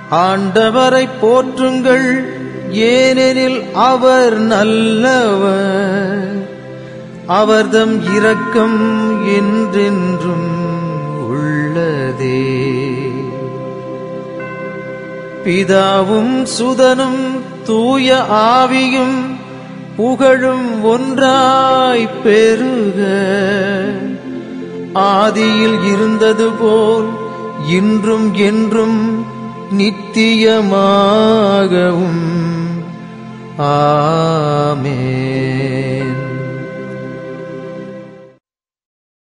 ஆண்டவரை போற்றுங்கள் ஏனெனில் அவர் நல்லவர் அவர்தம் இரக்கம் என்றென்றும் உள்ளதே பிதாவும் சுதனும் தூய ஆவியும் புகழும் ஒன்றாய் பெருக ஆதியில் இருந்தது போல் இன்றும் என்றும் நித்தியமாகவும் ஆமென்